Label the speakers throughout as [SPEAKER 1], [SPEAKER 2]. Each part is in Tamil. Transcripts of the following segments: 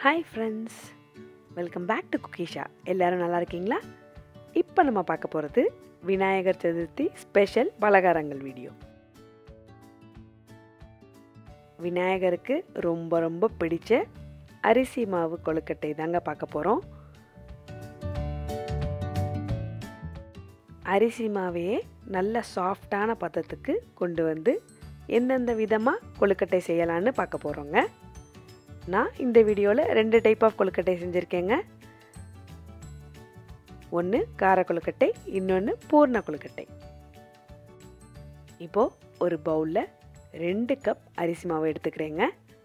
[SPEAKER 1] hi friends welcome back to குக்கீஷா எல்லாரும் நல்லா இருக்கீங்களா இப்போ நம்ம பார்க்க போகிறது விநாயகர் சதுர்த்தி ஸ்பெஷல் பலகாரங்கள் வீடியோ விநாயகருக்கு ரொம்ப ரொம்ப பிடிச்ச அரிசி மாவு கொழுக்கட்டை தாங்க பார்க்க போகிறோம் அரிசி மாவையே நல்ல சாஃப்டான பதத்துக்கு கொண்டு வந்து எந்தெந்த விதமாக கொழுக்கட்டை செய்யலான்னு பார்க்க போகிறோங்க நான் இந்த வீடியோவில் ரெண்டு டைப் ஆஃப் கொழுக்கட்டை செஞ்சுருக்கேங்க ஒன்று கார கொழுக்கட்டை இன்னொன்று பூர்ண கொழுக்கட்டை இப்போது ஒரு பவுலில் ரெண்டு கப் அரிசி மாவு எடுத்துக்கிறேங்க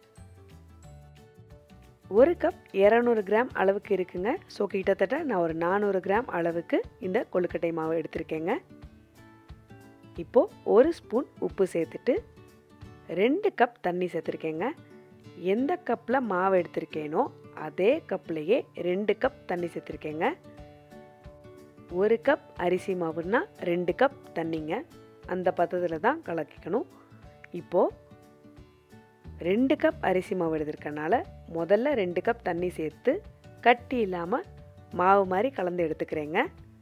[SPEAKER 1] ஒரு கப் இரநூறு கிராம் அளவுக்கு இருக்குங்க ஸோ கிட்டத்தட்ட நான் ஒரு நானூறு கிராம் அளவுக்கு இந்த கொழுக்கட்டை மாவு எடுத்திருக்கேங்க இப்போது ஒரு ஸ்பூன் உப்பு சேர்த்துட்டு ரெண்டு கப் தண்ணி சேர்த்துருக்கேங்க எந்த கப்பில் மாவு எடுத்திருக்கேனோ அதே கப்லேயே ரெண்டு கப் தண்ணி சேர்த்துருக்கேங்க ஒரு கப் அரிசி மாவுன்னா ரெண்டு கப் தண்ணிங்க அந்த பதத்தில் தான் கலக்கிக்கணும் இப்போது ரெண்டு கப் அரிசி மாவு எடுத்திருக்கனால முதல்ல ரெண்டு கப் தண்ணி சேர்த்து கட்டி இல்லாமல் மாவு மாதிரி கலந்து எடுத்துக்கிறேங்க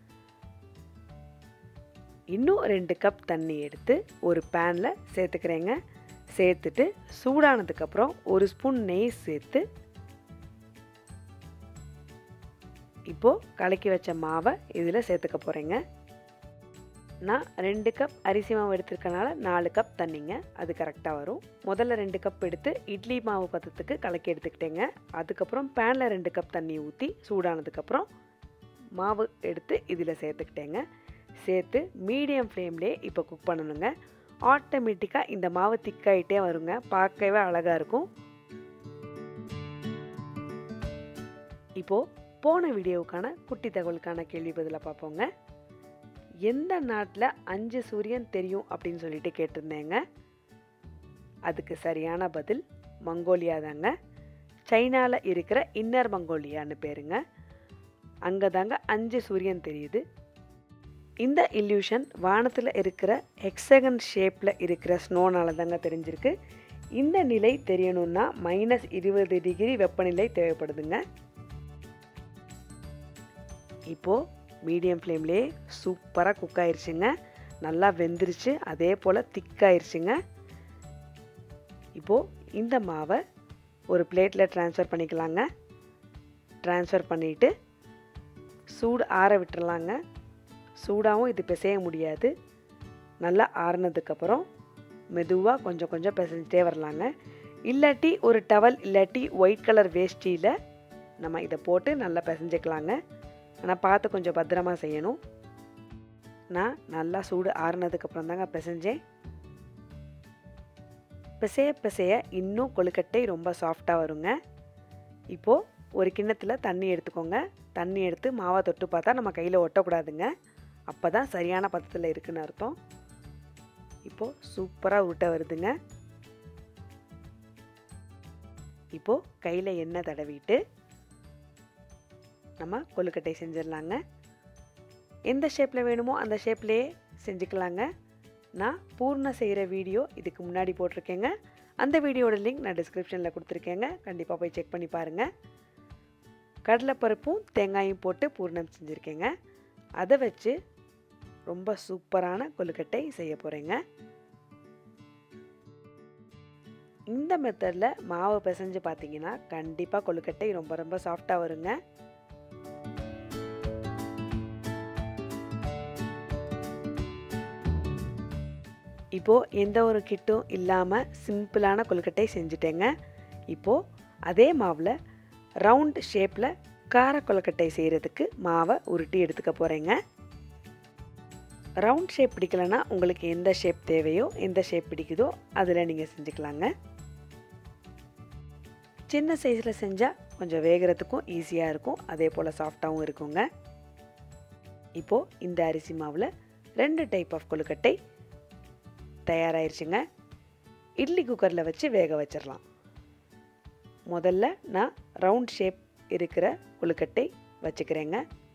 [SPEAKER 1] இன்னும் ரெண்டு கப் தண்ணி எடுத்து ஒரு பேனில் சேர்த்துக்கிறேங்க சேர்த்துட்டு சூடானதுக்கப்புறம் ஒரு ஸ்பூன் நெய் சேர்த்து இப்போது கலக்கி வச்ச மாவை இதில் சேர்த்துக்க போகிறேங்க நான் ரெண்டு கப் அரிசி மாவு எடுத்திருக்கனால நாலு கப் தண்ணிங்க அது கரெக்டாக வரும் முதல்ல ரெண்டு கப் எடுத்து இட்லி மாவு பதத்துக்கு கலக்கி எடுத்துக்கிட்டேங்க அதுக்கப்புறம் பேனில் ரெண்டு கப் தண்ணி ஊற்றி சூடானதுக்கப்புறம் மாவு எடுத்து இதில் சேர்த்துக்கிட்டேங்க சேர்த்து மீடியம் ஃப்ளேம்லேயே இப்போ குக் பண்ணணுங்க ஆட்டோமேட்டிக்காக இந்த மாவு திக்காயிட்டே வருங்க பார்க்கவே அழகாக இருக்கும் இப்போது போன வீடியோவுக்கான குட்டி தகவலுக்கான கேள்வி பதிலாக பார்ப்போங்க எந்த நாட்டில் அஞ்சு சூரியன் தெரியும் அப்படின்னு சொல்லிட்டு கேட்டிருந்தேங்க அதுக்கு சரியான பதில் மங்கோலியா தாங்க சைனாவில் இருக்கிற இன்னர் மங்கோலியான்னு பேருங்க அங்கே தாங்க அஞ்சு சூரியன் தெரியுது இந்த இல்யூஷன் வானத்தில் இருக்கிற ஹெக்ஸகன் ஷேப்பில் இருக்கிற ஸ்னோனால தாங்க தெரிஞ்சிருக்கு இந்த நிலை தெரியணும்னா மைனஸ் இருபது டிகிரி வெப்பநிலை தேவைப்படுதுங்க இப்போது மீடியம் ஃப்ளேம்லேயே சூப்பராக குக் ஆயிடுச்சுங்க நல்லா வெந்துருச்சு அதே போல் திக்காயிருச்சுங்க இப்போது இந்த மாவை ஒரு பிளேட்டில் ட்ரான்ஸ்ஃபர் பண்ணிக்கலாங்க ட்ரான்ஸ்ஃபர் பண்ணிவிட்டு சூடு ஆற விட்டுறலாங்க சூடாகவும் இது பிசைய முடியாது நல்லா ஆறுனதுக்கப்புறம் மெதுவாக கொஞ்சம் கொஞ்சம் பிசைஞ்சிட்டே வரலாங்க இல்லாட்டி ஒரு டவல் இல்லாட்டி ஒயிட் கலர் வேஷ்டியில் நம்ம இதை போட்டு நல்லா பிசைஞ்சிக்கலாங்க ஆனால் பார்த்து கொஞ்சம் பத்திரமா செய்யணும் நான் நல்லா சூடு ஆறுனதுக்கப்புறம் தாங்க பிசைஞ்சேன் பிசைய பிசைய இன்னும் கொழுக்கட்டை ரொம்ப சாஃப்டாக வருங்க இப்போது ஒரு கிண்ணத்தில் தண்ணி எடுத்துக்கோங்க தண்ணி எடுத்து மாவை தொட்டு பார்த்தா நம்ம கையில் ஒட்டக்கூடாதுங்க அப்போ தான் சரியான பதத்தில் இருக்குன்னு அர்த்தம் இப்போது சூப்பராக உருட்ட வருதுங்க இப்போது கையில் எண்ணெய் தடவிட்டு நம்ம கொழுக்கட்டை செஞ்சிடலாங்க எந்த ஷேப்பில் வேணுமோ அந்த ஷேப்லேயே செஞ்சுக்கலாங்க நான் பூர்ண செய்கிற வீடியோ இதுக்கு முன்னாடி போட்டிருக்கேங்க அந்த வீடியோட லிங்க் நான் டிஸ்கிரிப்ஷனில் கொடுத்துருக்கேங்க கண்டிப்பாக போய் செக் பண்ணி பாருங்கள் கடலைப்பருப்பும் தேங்காயும் போட்டு பூர்ணம் செஞ்சுருக்கேங்க அதை வச்சு ரொம்ப சூப்பரான கொழுக்கட்டை செய்ய போகிறேங்க இந்த மெத்தடில் மாவு பிசைஞ்சு பார்த்தீங்கன்னா கண்டிப்பாக கொழுக்கட்டை ரொம்ப ரொம்ப சாஃப்டாக வருங்க இப்போது எந்த ஒரு கிட்டும் இல்லாமல் சிம்பிளான கொழுக்கட்டை செஞ்சுட்டேங்க இப்போது அதே மாவில் ரவுண்ட் ஷேப்பில் கார கொழுக்கட்டை செய்கிறதுக்கு மாவை உருட்டி எடுத்துக்க போகிறேங்க ரவுண்ட் ஷேப் பிடிக்கலனா உங்களுக்கு எந்த ஷேப் தேவையோ எந்த ஷேப் பிடிக்குதோ அதில் நீங்கள் செஞ்சுக்கலாங்க சின்ன சைஸில் செஞ்சால் கொஞ்சம் வேகிறதுக்கும் ஈஸியாக இருக்கும் அதே போல் சாஃப்டாகவும் இருக்குங்க இப்போது இந்த அரிசி மாவில் ரெண்டு டைப் ஆஃப் கொழுக்கட்டை தயாராகிருச்சுங்க இட்லி குக்கரில் வச்சு வேக வச்சிடலாம் முதல்ல நான் ரவுண்ட் ஷேப் இருக்கிற கொழுக்கட்டை வச்சுக்கிறேங்க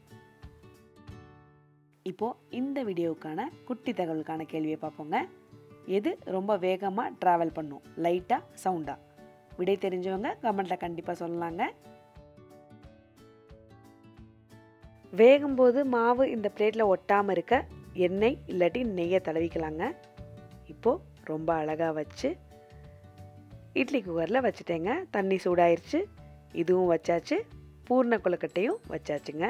[SPEAKER 1] இப்போது இந்த வீடியோவுக்கான குட்டி தகவலுக்கான கேள்வியை பார்ப்போங்க எது ரொம்ப வேகமாக ட்ராவல் பண்ணும் லைட்டாக சவுண்டாக விடை தெரிஞ்சவங்க கமெண்ட்டில் கண்டிப்பாக சொல்லலாங்க வேகும்போது மாவு இந்த பிளேட்டில் ஒட்டாமல் இருக்க எண்ணெய் இல்லாட்டி நெய்யை தடவிக்கலாங்க இப்போது ரொம்ப அழகாக வச்சு இட்லி குக்கரில் வச்சுட்டேங்க தண்ணி சூடாயிருச்சு இதுவும் வச்சாச்சு பூர்ண கொழுக்கட்டையும் வச்சாச்சுங்க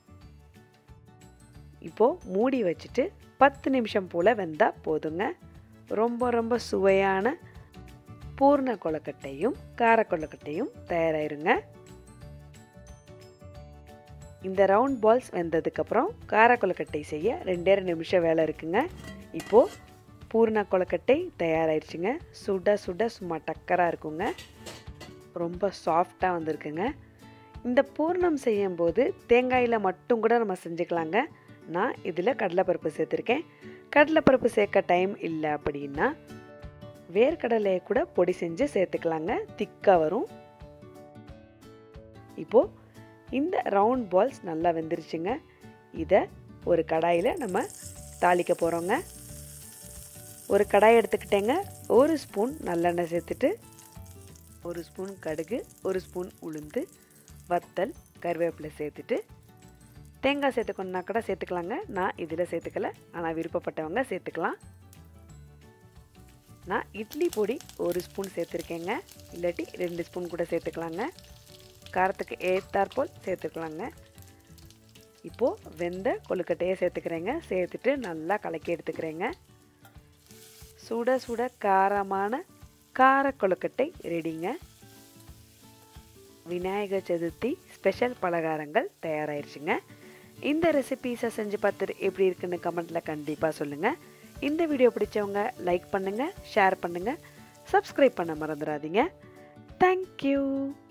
[SPEAKER 1] இப்போது மூடி வச்சுட்டு பத்து நிமிஷம் போல் வெந்தால் போதுங்க ரொம்ப ரொம்ப சுவையான பூர்ண கொழுக்கட்டையும் கார கொழுக்கட்டையும் தயாராயிருங்க இந்த ரவுண்ட் பால்ஸ் வெந்ததுக்கப்புறம் கார கொழுக்கட்டை செய்ய ரெண்டே ரெண்டு நிமிஷம் வேலை இருக்குங்க இப்போது பூர்ண கொழுக்கட்டை தயாராகிடுச்சுங்க சுட சுட சும்மா டக்கராக இருக்குங்க ரொம்ப சாஃப்டாக வந்திருக்குங்க இந்த பூர்ணம் செய்யும்போது தேங்காயில் மட்டும் கூட நம்ம செஞ்சுக்கலாங்க நான் இதில் கடலைப்பருப்பு சேர்த்துருக்கேன் கடலைப்பருப்பு சேர்க்க டைம் இல்லை அப்படின்னா வேர்க்கடலையை கூட பொடி செஞ்சு சேர்த்துக்கலாங்க திக்காக வரும் இப்போது இந்த ரவுண்ட் பால்ஸ் நல்லா வெந்துருச்சுங்க இதை ஒரு கடாயில் நம்ம தாளிக்க போகிறோங்க ஒரு கடாய் எடுத்துக்கிட்டேங்க ஒரு ஸ்பூன் நல்லெண்ணெய் சேர்த்துட்டு ஒரு ஸ்பூன் கடுகு ஒரு ஸ்பூன் உளுந்து வத்தல் கருவேப்பிலை சேர்த்துட்டு தேங்காய் சேர்த்துக்கணுன்னா கூட சேர்த்துக்கலாங்க நான் இதில் சேர்த்துக்கல ஆனால் விருப்பப்பட்டவங்க சேர்த்துக்கலாம் நான் இட்லி பொடி ஒரு ஸ்பூன் சேர்த்துருக்கேங்க இல்லாட்டி ரெண்டு ஸ்பூன் கூட சேர்த்துக்கலாங்க காரத்துக்கு ஏற்றாற்போல் சேர்த்துக்கலாங்க இப்போது வெந்த கொழுக்கட்டையை சேர்த்துக்கிறேங்க சேர்த்துட்டு நல்லா கலக்கி எடுத்துக்கிறேங்க சுட சுட காரமான கார கொழுக்கட்டை ரெடிங்க விநாயகர் சதுர்த்தி ஸ்பெஷல் பலகாரங்கள் தயாராகிருச்சுங்க இந்த ரெசிபீஸை செஞ்சு பார்த்துட்டு எப்படி இருக்குன்னு கமெண்ட்டில் கண்டிப்பாக சொல்லுங்கள் இந்த வீடியோ பிடிச்சவங்க லைக் பண்ணுங்கள் ஷேர் பண்ணுங்கள் சப்ஸ்கிரைப் பண்ண மறந்துடாதீங்க தேங்க்யூ